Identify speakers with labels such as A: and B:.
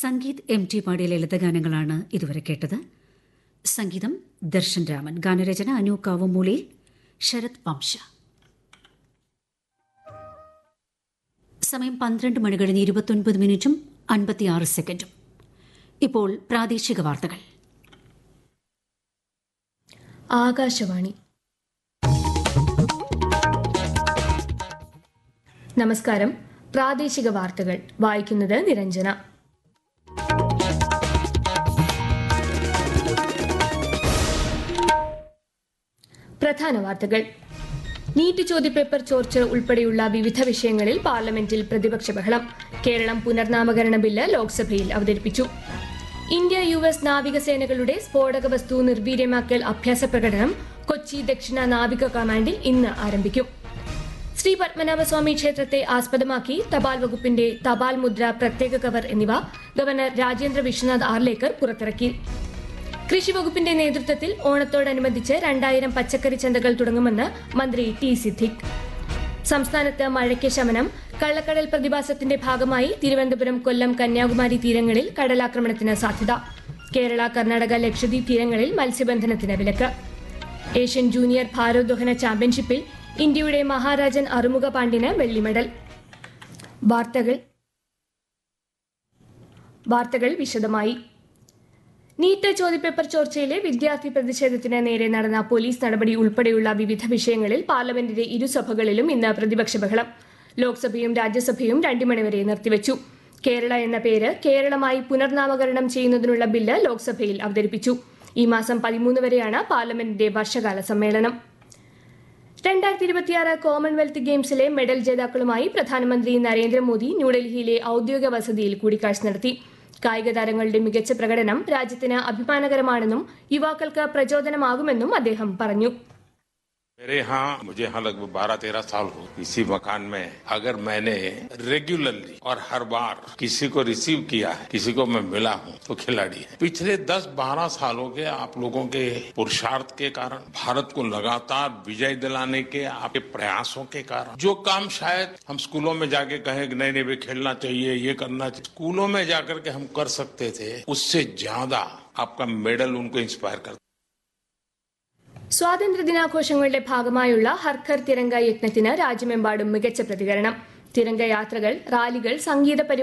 A: Sangeeth M T പാടിയ ലളിതഗാനങ്ങളാണ് ഇതുവരെ കേട്ടത് സംഗീതം ദർശൻ രാമൻ ഗാനരചന അനു കാവുമൂലയിൽ ശരത് വംശ സമയം പന്ത്രണ്ട് മണി കഴിഞ്ഞ് ഇരുപത്തൊൻപത് മിനിറ്റും അൻപത്തിയാറ് സെക്കൻഡും ഇപ്പോൾ പ്രാദേശിക വാർത്തകൾ
B: ആകാശവാണി നമസ്കാരം പ്രാദേശിക വാർത്തകൾ വായിക്കുന്നത് നിരഞ്ജന പ്രധാന വാർത്തകൾ നീറ്റ് ചോദ്യപേപ്പർ ചോർച്ച ഉൾപ്പെടെയുള്ള വിവിധ വിഷയങ്ങളിൽ പാർലമെന്റിൽ പ്രതിപക്ഷ ബഹളം കേരളം പുനർനാമകരണ ബില്ല് ലോക്സഭയിൽ അവതരിപ്പിച്ചു ഇന്ത്യ യു എസ് നാവികസേനകളുടെ സ്ഫോടക വസ്തു നിർവീര്യമാക്കൽ അഭ്യാസ പ്രകടനം കൊച്ചി ദക്ഷിണ നാവിക കമാൻഡിൽ ഇന്ന് ആരംഭിക്കും ശ്രീ പത്മനാഭസ്വാമി ക്ഷേത്രത്തെ ആസ്പദമാക്കി തപാൽ വകുപ്പിന്റെ തപാൽ മുദ്ര പ്രത്യേക കവർ എന്നിവ ഗവർണർ രാജേന്ദ്ര വിശ്വനാഥ് ആർലേക്കർ പുറത്തിറക്കി കൃഷി വകുപ്പിന്റെ നേതൃത്വത്തിൽ ഓണത്തോടനുബന്ധിച്ച് രണ്ടായിരം പച്ചക്കറി ചന്തകൾ തുടങ്ങുമെന്ന് മന്ത്രി ടി സിദ്ദിഖ് സംസ്ഥാനത്ത് മഴയ്ക്ക് ശമനം കള്ളക്കടൽ പ്രതിഭാസത്തിന്റെ ഭാഗമായി തിരുവനന്തപുരം കൊല്ലം കന്യാകുമാരി തീരങ്ങളിൽ കടലാക്രമണത്തിന് സാധ്യത കേരള കർണാടക ലക്ഷദ്വീപ് തീരങ്ങളിൽ മത്സ്യബന്ധനത്തിന് വിലക്ക് ഏഷ്യൻ ജൂനിയർ ഭാരോദ്വഹന ചാമ്പ്യൻഷിപ്പിൽ ഇന്ത്യയുടെ മഹാരാജൻ അറുമുഖ പാണ്ഡ്യന് വെള്ളി മെഡൽ വാർത്തകൾ വാർത്തകൾ വിശദമായി നീറ്റ് ചോദ്യപേപ്പർ ചോർച്ചയിലെ വിദ്യാർത്ഥി പ്രതിഷേധത്തിന് നേരെ നടന്ന പോലീസ് നടപടി ഉൾപ്പെടെയുള്ള വിവിധ വിഷയങ്ങളിൽ പാർലമെന്റിന്റെ ഇരുസഭകളിലും ഇന്ന് പ്രതിപക്ഷ ബഹളം ലോക്സഭയും രാജ്യസഭയും രണ്ടു മണിവരെ നിർത്തിവച്ചു കേരള എന്ന പേര് കേരളമായി പുനർനാമകരണം ചെയ്യുന്നതിനുള്ള ബില്ല് ലോക്സഭയിൽ അവതരിപ്പിച്ചു ഈ മാസം പതിമൂന്ന് വരെയാണ് പാർലമെന്റിന്റെ വർഷകാല സമ്മേളനം രണ്ടായിരത്തി ഇരുപത്തിയാറ് കോമൺവെൽത്ത് ഗെയിംസിലെ മെഡൽ ജേതാക്കളുമായി പ്രധാനമന്ത്രി നരേന്ദ്രമോദി ന്യൂഡൽഹിയിലെ ഔദ്യോഗിക വസതിയിൽ കൂടിക്കാഴ്ച നടത്തി കായിക താരങ്ങളുടെ മികച്ച പ്രകടനം രാജ്യത്തിന് അഭിമാനകരമാണെന്നും യുവാക്കൾക്ക് പ്രചോദനമാകുമെന്നും അദ്ദേഹം പറഞ്ഞു
C: मेरे यहाँ मुझे यहाँ लगभग बारह तेरह साल हो इसी मकान में अगर मैंने रेगुलरली और हर बार किसी को रिसीव किया है किसी को मैं मिला हूँ तो खिलाड़ी है पिछले दस बारह सालों के आप लोगों के पुरुषार्थ के कारण भारत को लगातार विजय दिलाने के आपके प्रयासों के कारण जो काम शायद हम स्कूलों में जाके कहें कि नहीं नहीं भाई खेलना चाहिए ये करना चाहिए स्कूलों में जाकर के हम कर सकते थे उससे ज्यादा आपका मेडल उनको इंस्पायर करता
B: സ്വാതന്ത്ര്യ ദിനാഘോഷങ്ങളുടെ ഭാഗമായുള്ള ഹർഘർ തിരങ്ക യജ്ഞത്തിന് രാജ്യമെമ്പാടും മികച്ച പ്രതികരണം തിരങ്ക യാത്രകൾ റാലികൾ സംഗീത പരിപാടികൾ